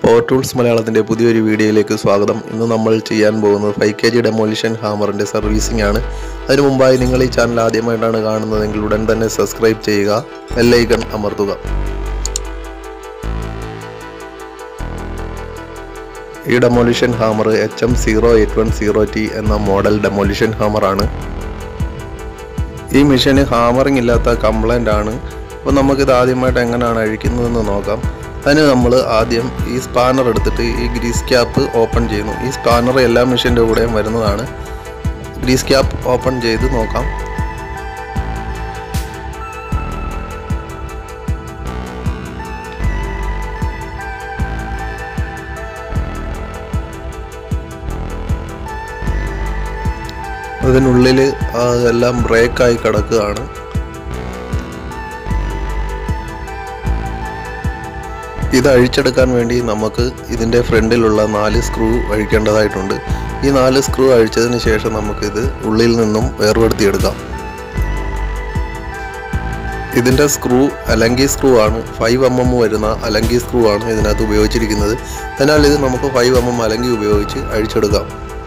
power tools മലയാളത്തിൻ്റെ പുതിയൊരു വീഡിയോയിലേക്ക് സ്വാഗതം ഇന്ന് നമ്മൾ ചെയ്യാൻ പോകുന്നത് ഫൈവ് കെ ജി ഡെമോലിഷൻ ഹാമറിൻ്റെ സർവീസിംഗ് ആണ് അതിനു മുമ്പായി നിങ്ങൾ ഈ ചാനൽ ആദ്യമായിട്ടാണ് കാണുന്നതെങ്കിൽ ഉടൻ തന്നെ സബ്സ്ക്രൈബ് ചെയ്യുക ബെല്ലൈക്കൺ അമർത്തുക ഈ demolition hammer H M zero eight one zero T എന്ന മോഡൽ ഡെമോലിഷൻ ഹാമറാണ് ഈ മെഷീന് ഹാമറിംഗ് ഇല്ലാത്ത കംപ്ലൈൻ്റ് ആണ് അപ്പോൾ നമുക്കിത് ആദ്യമായിട്ട് എങ്ങനെയാണ് അഴിക്കുന്നതെന്ന് നോക്കാം അതിന് നമ്മൾ ആദ്യം ഈ സ്പാനർ എടുത്തിട്ട് ഈ ഗ്രീസ് ക്യാപ്പ് ഓപ്പൺ ചെയ്യുന്നു ഈ സ്പാനർ എല്ലാ മെഷീൻ്റെ കൂടെയും വരുന്നതാണ് ഗ്രീസ് ക്യാപ്പ് ഓപ്പൺ ചെയ്ത് നോക്കാം അതിനുള്ളിൽ എല്ലാം ബ്രേക്കായി കിടക്കുകയാണ് ഇത് അഴിച്ചെടുക്കാൻ വേണ്ടി നമുക്ക് ഇതിൻ്റെ ഫ്രണ്ടിലുള്ള നാല് സ്ക്രൂ അഴിക്കേണ്ടതായിട്ടുണ്ട് ഈ നാല് സ്ക്രൂ അഴിച്ചതിന് ശേഷം നമുക്കിത് ഉള്ളിൽ നിന്നും വേർപെടുത്തിയെടുക്കാം ഇതിൻ്റെ സ്ക്രൂ അലങ്കി സ്ക്രൂ ആണ് ഫൈവ് എം എം വരുന്ന അലങ്കി സ്ക്രൂ ആണ് ഇതിനകത്ത് ഉപയോഗിച്ചിരിക്കുന്നത് അതിനാൽ ഇത് നമുക്ക് ഫൈവ് എം എം അലങ്കി ഉപയോഗിച്ച് അഴിച്ചെടുക്കാം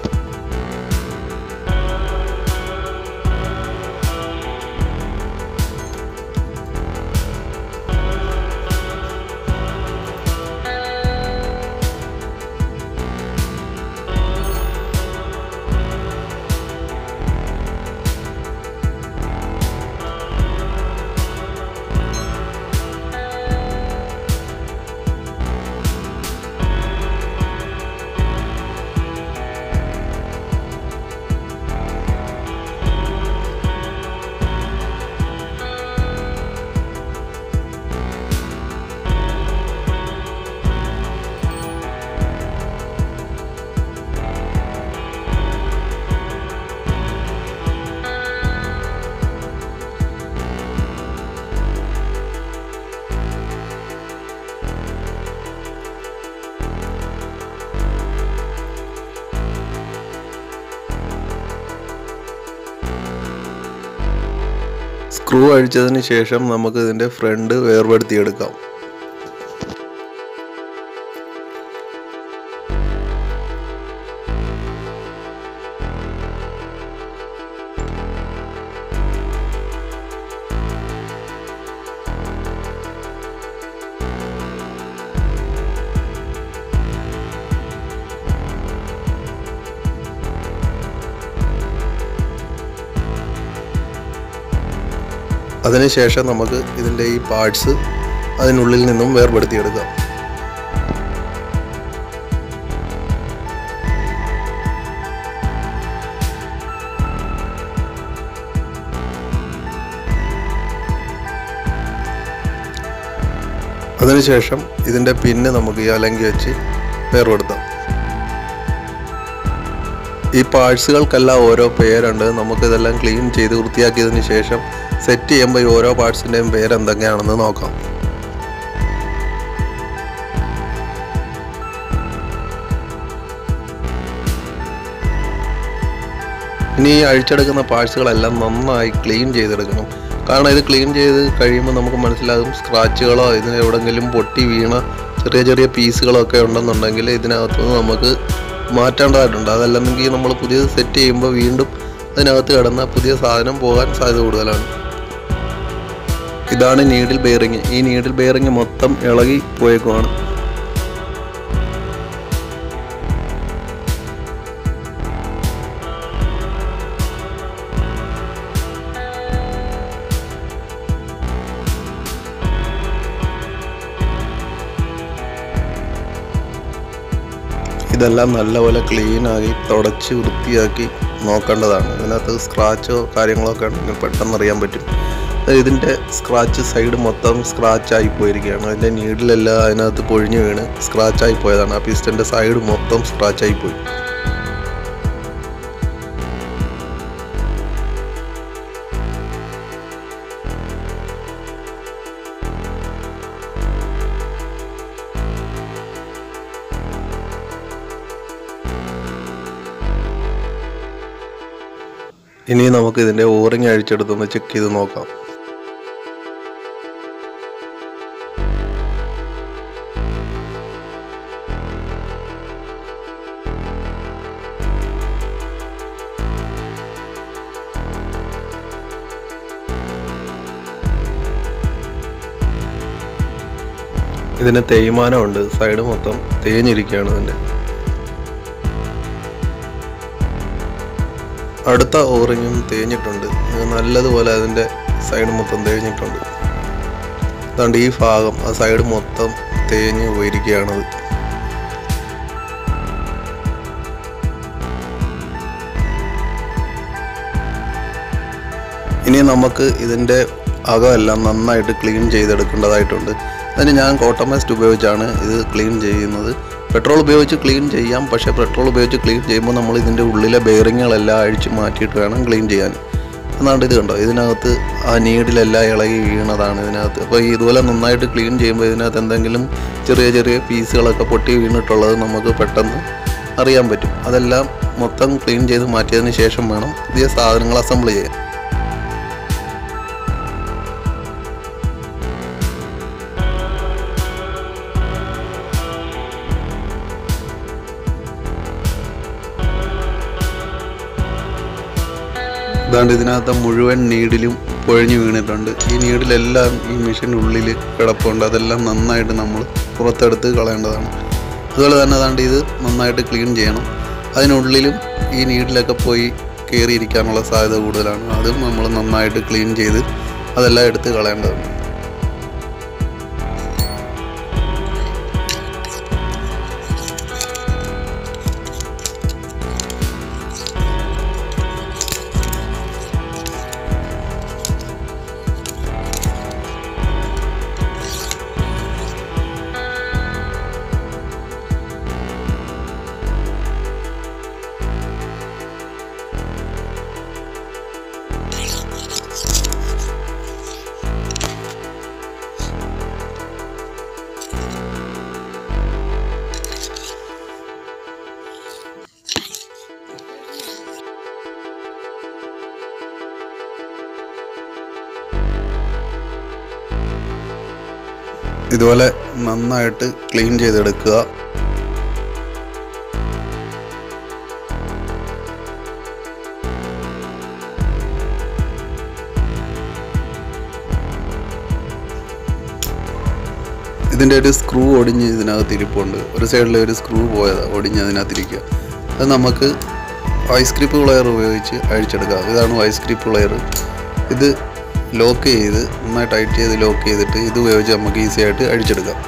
സ്ക്രൂ അഴിച്ചതിന് ശേഷം നമുക്ക് ഇതിൻ്റെ ഫ്രണ്ട് വേർപെടുത്തിയെടുക്കാം അതിനുശേഷം നമുക്ക് ഇതിൻ്റെ ഈ പാർട്സ് അതിനുള്ളിൽ നിന്നും വേർപെടുത്തിയെടുക്കാം അതിനുശേഷം ഇതിൻ്റെ പിന്ന് നമുക്ക് ഈ അലങ്കി വെച്ച് വേർപെടുത്താം ഈ പാർട്സുകൾക്കെല്ലാം ഓരോ പേരുണ്ട് നമുക്കിതെല്ലാം ക്ലീൻ ചെയ്ത് വൃത്തിയാക്കിയതിന് ശേഷം സെറ്റ് ചെയ്യുമ്പോൾ ഈ ഓരോ പാർട്സിൻ്റെയും പേര് എന്തൊക്കെയാണെന്ന് നോക്കാം ഇനി ഈ അഴിച്ചെടുക്കുന്ന പാർട്സുകളെല്ലാം നന്നായി ക്ലീൻ ചെയ്തെടുക്കണം കാരണം ഇത് ക്ലീൻ ചെയ്ത് കഴിയുമ്പോൾ നമുക്ക് മനസ്സിലാകും സ്ക്രാച്ചുകളോ ഇതിന് എവിടെങ്കിലും പൊട്ടി വീണ ചെറിയ ചെറിയ പീസുകളോ ഒക്കെ ഉണ്ടെന്നുണ്ടെങ്കിൽ ഇതിനകത്തുനിന്ന് നമുക്ക് മാറ്റേണ്ടതായിട്ടുണ്ട് അതല്ലെങ്കിൽ നമ്മൾ പുതിയത് സെറ്റ് ചെയ്യുമ്പോൾ വീണ്ടും അതിനകത്ത് കിടന്ന പുതിയ സാധനം പോകാൻ സാധ്യത കൂടുതലാണ് ഇതാണ് നീഡിൽ ബെയറിങ് ഈ നീഡിൽ ബെയറിങ് മൊത്തം ഇളകി പോയേക്കുവാണ് ഇതെല്ലാം നല്ലപോലെ ക്ലീനാക്കി തുടച്ച് വൃത്തിയാക്കി നോക്കേണ്ടതാണ് ഇതിനകത്ത് സ്ക്രാച്ചോ കാര്യങ്ങളോ ഒക്കെ ഉണ്ടെങ്കിൽ പെട്ടെന്ന് അറിയാൻ പറ്റും ഇതിൻ്റെ സ്ക്രാച്ച് സൈഡ് മൊത്തം സ്ക്രാച്ചായി പോയിരിക്കുകയാണ് അതിൻ്റെ നീഡിലെല്ലാം അതിനകത്ത് പൊഴിഞ്ഞു വീണ് സ്ക്രാച്ചായി പോയതാണ് ആ പിസ്റ്റൻ്റെ സൈഡ് മൊത്തം സ്ക്രാച്ചായി പോയി ഇനി നമുക്ക് ഇതിൻ്റെ ഓറിങ് അഴിച്ചെടുത്തൊന്ന് ചെക്ക് ചെയ്ത് നോക്കാം ഇതിന് തേയ്മാനമുണ്ട് സൈഡ് മൊത്തം തേഞ്ഞിരിക്കുകയാണ് ഇതിൻ്റെ അടുത്ത ഓറിങ്ങും തേഞ്ഞിട്ടുണ്ട് ഇത് നല്ലതുപോലെ അതിൻ്റെ സൈഡ് മൊത്തം തേഞ്ഞിട്ടുണ്ട് അതുകൊണ്ട് ഈ ഭാഗം ആ സൈഡ് മൊത്തം തേഞ്ഞ് പോയിരിക്കുകയാണത് ഇനി നമുക്ക് ഇതിൻ്റെ അകമെല്ലാം നന്നായിട്ട് ക്ലീൻ ചെയ്തെടുക്കേണ്ടതായിട്ടുണ്ട് അതിന് ഞാൻ കോട്ടൺ പേസ്റ്റ് ഉപയോഗിച്ചാണ് ഇത് ക്ലീൻ ചെയ്യുന്നത് പെട്രോൾ ഉപയോഗിച്ച് ക്ലീൻ ചെയ്യാം പക്ഷേ പെട്രോൾ ഉപയോഗിച്ച് ക്ലീൻ ചെയ്യുമ്പോൾ നമ്മൾ ഇതിൻ്റെ ഉള്ളിലെ ബെയറിങ്ങുകളെല്ലാം അഴിച്ച് മാറ്റിയിട്ട് വേണം ക്ലീൻ ചെയ്യാൻ എന്നാണ്ട് ഇത് കണ്ടോ ഇതിനകത്ത് ആ നീഡിലെല്ലാം ഇളകി വീണതാണ് ഇതിനകത്ത് അപ്പോൾ ഇതുപോലെ നന്നായിട്ട് ക്ലീൻ ചെയ്യുമ്പോൾ ഇതിനകത്ത് എന്തെങ്കിലും ചെറിയ ചെറിയ പീസുകളൊക്കെ പൊട്ടി വീണിട്ടുള്ളത് നമുക്ക് പെട്ടെന്ന് അറിയാൻ പറ്റും അതെല്ലാം മൊത്തം ക്ലീൻ ചെയ്ത് മാറ്റിയതിന് ശേഷം വേണം പുതിയ സാധനങ്ങൾ അസംബിൾ ചെയ്യാൻ ഇതാണ്ട് ഇതിനകത്ത് മുഴുവൻ നീഡിലും പൊഴഞ്ഞു വീണിട്ടുണ്ട് ഈ നീഡിലെല്ലാം ഈ മെഷീൻ്റെ ഉള്ളിൽ കിടപ്പുണ്ട് അതെല്ലാം നന്നായിട്ട് നമ്മൾ പുറത്തെടുത്ത് കളയേണ്ടതാണ് അതുപോലെ തന്നെ അതാണ്ട് ഇത് നന്നായിട്ട് ക്ലീൻ ചെയ്യണം അതിനുള്ളിലും ഈ നീഡിലൊക്കെ പോയി കയറിയിരിക്കാനുള്ള സാധ്യത കൂടുതലാണ് അതും നമ്മൾ നന്നായിട്ട് ക്ലീൻ ചെയ്ത് അതെല്ലാം എടുത്ത് കളയേണ്ടതാണ് ഇതുപോലെ നന്നായിട്ട് ക്ലീൻ ചെയ്തെടുക്കുക ഇതിൻ്റെ ഒരു സ്ക്രൂ ഒടിഞ്ഞ് ഇതിനകത്ത് ഇരിപ്പുണ്ട് ഒരു സൈഡിലെ ഒരു സ്ക്രൂ പോയതാണ് ഒടിഞ്ഞ് അതിനകത്തിരിക്കുക അത് നമുക്ക് വൈസ് ക്രിപ്പ് പ്ലെയർ ഉപയോഗിച്ച് അഴിച്ചെടുക്കാം ഇതാണ് വൈസ് ക്രിപ്പ് പ്ലെയർ ഇത് ലോക്ക് ചെയ്ത് നന്നായി ടൈറ്റ് ചെയ്ത് ലോക്ക് ചെയ്തിട്ട് ഇത് ഉപയോഗിച്ച് നമുക്ക് ഈസി ആയിട്ട് അഴിച്ചെടുക്കാം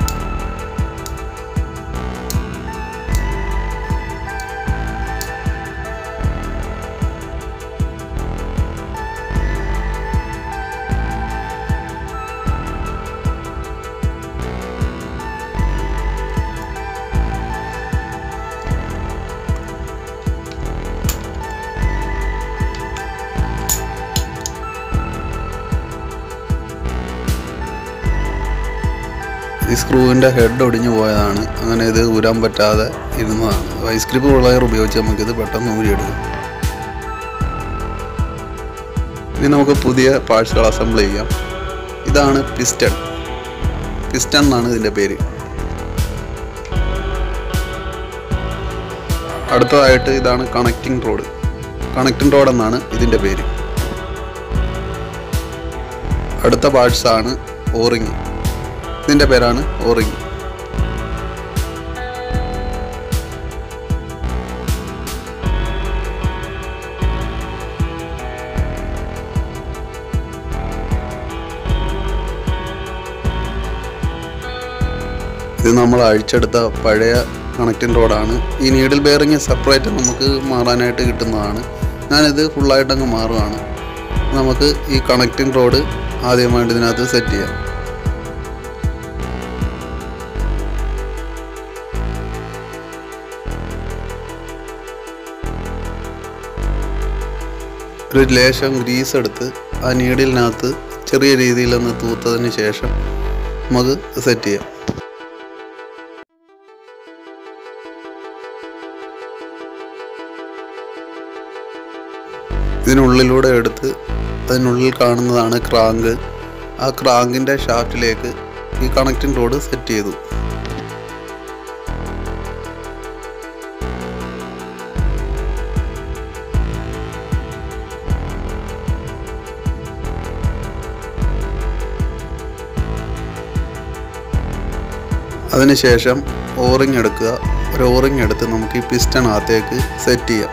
ഈ സ്ക്രൂവിൻ്റെ ഹെഡ് ഒടിഞ്ഞു പോയതാണ് അങ്ങനെ ഇത് ഊരാൻ പറ്റാതെ ഇരുന്നതാണ് വൈസ് ക്രിപ്പ് പ്ലെയർ ഉപയോഗിച്ച് നമുക്കിത് പെട്ടെന്ന് ഊരിയെടുക്കാം ഇനി നമുക്ക് പുതിയ പാർട്സുകൾ അസംബിൾ ചെയ്യാം ഇതാണ് പിസ്റ്റൺ പിസ്റ്റൺ എന്നാണ് ഇതിൻ്റെ പേര് അടുത്തതായിട്ട് ഇതാണ് കണക്റ്റിംഗ് റോഡ് കണക്റ്റിംഗ് റോഡ് എന്നാണ് ഇതിൻ്റെ പേര് അടുത്ത പാർട്സ് ആണ് ഓറിങ് ഇതിൻ്റെ പേരാണ് ഓറിങ് ഇത് നമ്മൾ അഴിച്ചെടുത്ത പഴയ കണക്റ്റിംഗ് റോഡാണ് ഈ നീഡിൽ ബെയറിങ് സെപ്പറേറ്റ് നമുക്ക് മാറാനായിട്ട് കിട്ടുന്നതാണ് ഞാനിത് ഫുള്ളായിട്ട് അങ്ങ് മാറുകയാണ് നമുക്ക് ഈ കണക്റ്റിംഗ് റോഡ് ആദ്യമായിട്ട് ഇതിനകത്ത് സെറ്റ് ചെയ്യാം ഒരു ലേശം ഗ്രീസ് എടുത്ത് ആ നീഡിലിനകത്ത് ചെറിയ രീതിയിലൊന്ന് തൂത്തതിന് ശേഷം നമുക്ക് സെറ്റ് ചെയ്യാം ഇതിനുള്ളിലൂടെ എടുത്ത് അതിനുള്ളിൽ കാണുന്നതാണ് ക്രാങ്ക് ആ ക്രാങ്കിൻ്റെ ഷാഫ്റ്റിലേക്ക് ഈ കണക്റ്റിംഗ് റോഡ് സെറ്റ് ചെയ്തു അതിനുശേഷം ഓറിങ് എടുക്കുക ഒരു ഓറിങ് എടുത്ത് നമുക്ക് ഈ പിസ്റ്റണകത്തേക്ക് സെറ്റ് ചെയ്യാം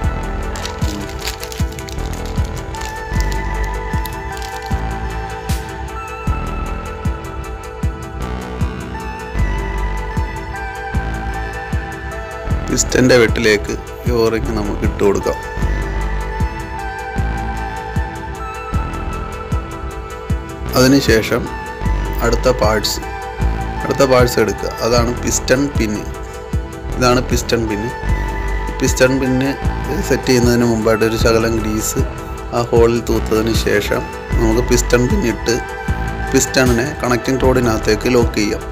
പിസ്റ്റൻ്റെ വെട്ടിലേക്ക് ഈ ഓറിങ് നമുക്ക് ഇട്ട് കൊടുക്കാം അതിനുശേഷം അടുത്ത പാർട്സ് അടുത്ത പാർട്സ് എടുക്കുക അതാണ് പിസ്റ്റൺ പിന്ന് ഇതാണ് piston pin piston pin set ചെയ്യുന്നതിന് മുമ്പായിട്ട് ഒരു ശകലം ഗ്രീസ് ആ ഹോളിൽ തൂത്തതിന് ശേഷം നമുക്ക് പിസ്റ്റൺ പിന്നിട്ട് പിസ്റ്റണിനെ കണക്റ്റിംഗ് റോഡിനകത്തേക്ക് ലോക്ക് ചെയ്യാം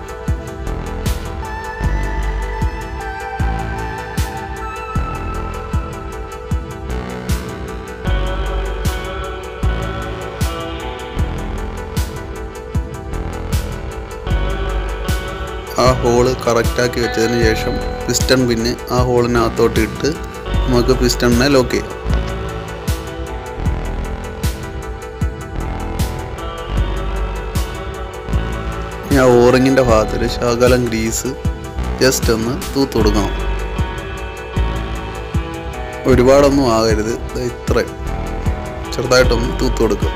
ആ ഹോള് കറക്റ്റാക്കി വെച്ചതിന് ശേഷം പിസ്റ്റൺ പിന്നെ ആ ഹോളിനകത്തോട്ട് ഇട്ട് നമുക്ക് പിസ്റ്റണിനെ ലോക്ക് ചെയ്യാം ഞാൻ ഓറിങ്ങിൻ്റെ ഭാഗത്തിൽ ശകലം ഗ്രീസ് ജസ്റ്റ് ഒന്ന് തൂത്ത് കൊടുക്കണം ഒരുപാടൊന്നും ആകരുത് ദേ ഇത്രയും ചെറുതായിട്ടൊന്ന് തൂത്ത് കൊടുക്കുക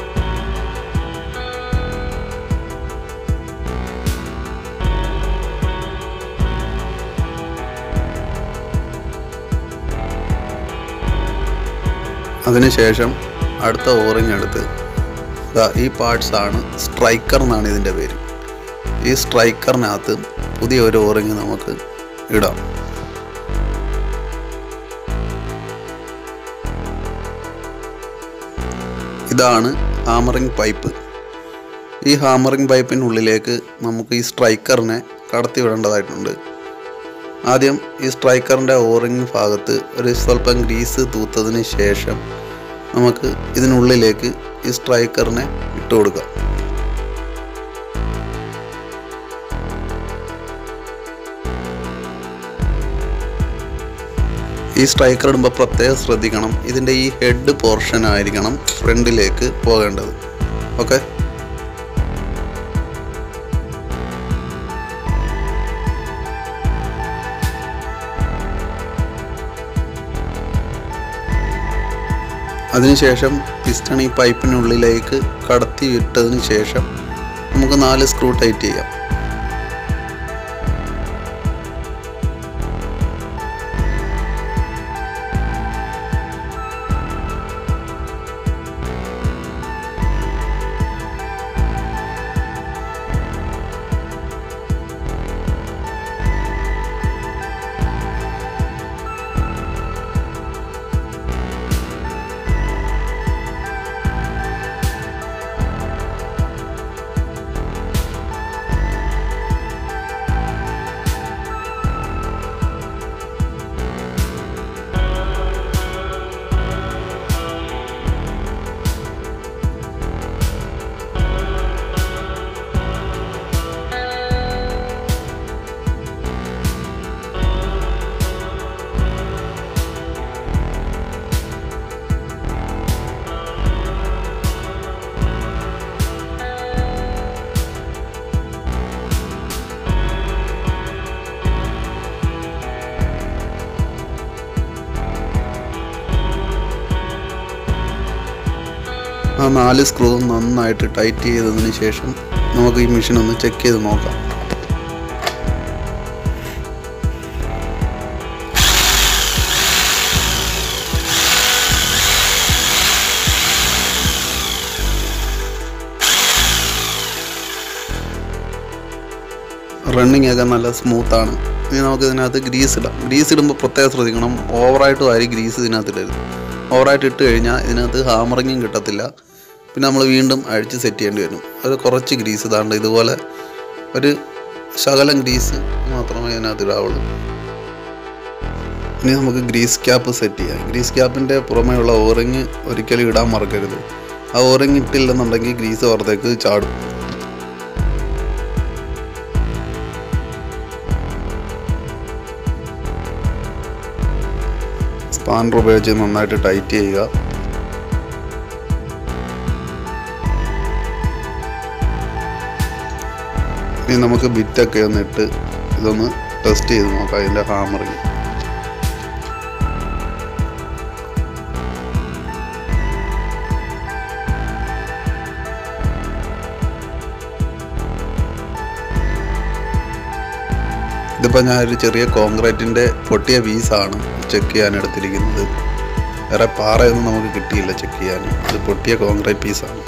അതിനുശേഷം അടുത്ത ഓറിങ് എടുത്ത് ദാ ഈ പാർട്സ് ആണ് സ്ട്രൈക്കർ എന്നാണ് ഇതിൻ്റെ പേര് ഈ സ്ട്രൈക്കറിനകത്ത് പുതിയ ഒരു ഓറിങ് നമുക്ക് ഇടാം ഇതാണ് ഹാമറിംഗ് പൈപ്പ് ഈ ഹാമറിംഗ് പൈപ്പിനുള്ളിലേക്ക് നമുക്ക് ഈ സ്ട്രൈക്കറിനെ കടത്തി വിടേണ്ടതായിട്ടുണ്ട് ആദ്യം ഈ സ്ട്രൈക്കറിൻ്റെ ഓറിങ് ഭാഗത്ത് ഒരു സ്വല്പം ഗ്രീസ് തൂത്തതിന് ശേഷം നമുക്ക് ഇതിനുള്ളിലേക്ക് ഈ സ്ട്രൈക്കറിനെ ഇട്ട് കൊടുക്കാം ഈ സ്ട്രൈക്കർ ഇടുമ്പോൾ പ്രത്യേകം ശ്രദ്ധിക്കണം ഇതിൻ്റെ ഈ ഹെഡ് പോർഷൻ ആയിരിക്കണം ഫ്രണ്ടിലേക്ക് പോകേണ്ടത് ഓക്കെ അതിനുശേഷം പിസ്റ്റൺ ഈ പൈപ്പിനുള്ളിലേക്ക് കടത്തി വിട്ടതിന് ശേഷം നമുക്ക് നാല് സ്ക്രൂ ടൈറ്റ് ചെയ്യാം ആ നാല് സ്ക്രൂ നന്നായിട്ട് ടൈറ്റ് ചെയ്തതിന് ശേഷം നമുക്ക് ഈ മെഷീൻ ഒന്ന് ചെക്ക് ചെയ്ത് നോക്കാം റണ്ണിങ് ഒക്കെ നല്ല സ്മൂത്താണ് ഇനി നമുക്ക് ഇതിനകത്ത് ഗ്രീസ് ഇടാം ഗ്രീസ് ഇടുമ്പോൾ പ്രത്യേകം ശ്രദ്ധിക്കണം ഓവറായിട്ട് വാരി ഗ്രീസ് ഇതിനകത്ത് ഇടരുത് ഓവറായിട്ട് ഇട്ട് കഴിഞ്ഞാൽ ഇതിനകത്ത് ഹാമറിങ്ങും കിട്ടത്തില്ല പിന്നെ നമ്മൾ വീണ്ടും അഴിച്ച് സെറ്റ് ചെയ്യേണ്ടി വരും അത് കുറച്ച് ഗ്രീസ് ഇതാണ്ട് ഇതുപോലെ ഒരു ശകലം ഗ്രീസ് മാത്രമേ ഇതിനകത്ത് ഇടാവുള്ളൂ ഇനി നമുക്ക് ഗ്രീസ് ക്യാപ്പ് സെറ്റ് ചെയ്യാം ഗ്രീസ് ക്യാപ്പിൻ്റെ പുറമേയുള്ള ഓറിങ് ഒരിക്കലും ഇടാൻ മറക്കരുത് ആ ഓറിങ് ഇട്ടില്ലെന്നുണ്ടെങ്കിൽ ഗ്രീസ് പുറത്തേക്ക് ചാടും സ്പാനർ ഉപയോഗിച്ച് നന്നായിട്ട് ടൈറ്റ് ചെയ്യുക ഇനി നമുക്ക് ബിറ്റൊക്കെ ഒന്ന് ഇട്ട് ഇതൊന്ന് ടെസ്റ്റ് ചെയ്ത് നോക്കാം ഇതിൻ്റെ ഹാമറിങ് ഇതിപ്പോൾ ഞാനൊരു ചെറിയ കോൺക്രീറ്റിൻ്റെ പൊട്ടിയ പീസാണ് ചെക്ക് ചെയ്യാൻ എടുത്തിരിക്കുന്നത് വേറെ പാറയൊന്നും നമുക്ക് കിട്ടിയില്ല ചെക്ക് ചെയ്യാൻ ഇത് പൊട്ടിയ കോൺക്രീറ്റ് പീസാണ്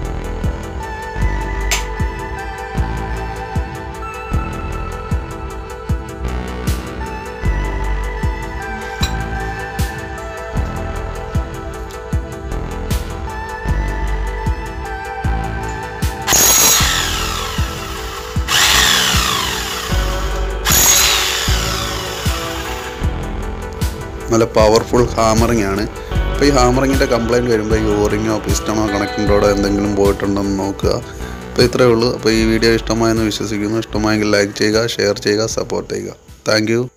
നല്ല പവർഫുൾ ഹാമറിംഗ് ആണ് അപ്പോൾ ഈ ഹാമറിങ്ങിൻ്റെ കംപ്ലയിൻറ്റ് വരുമ്പോൾ ഈ ഓറിങ്ങോ പിസ്റ്റണോ കണക്റ്റിൻ്റോടോ എന്തെങ്കിലും പോയിട്ടുണ്ടെന്ന് നോക്കുക അപ്പോൾ ഇത്രയേ ഉള്ളൂ അപ്പോൾ ഈ വീഡിയോ ഇഷ്ടമായെന്ന് വിശ്വസിക്കുന്നു ഇഷ്ടമായെങ്കിൽ ലൈക്ക് ചെയ്യുക ഷെയർ ചെയ്യുക സപ്പോർട്ട് ചെയ്യുക താങ്ക്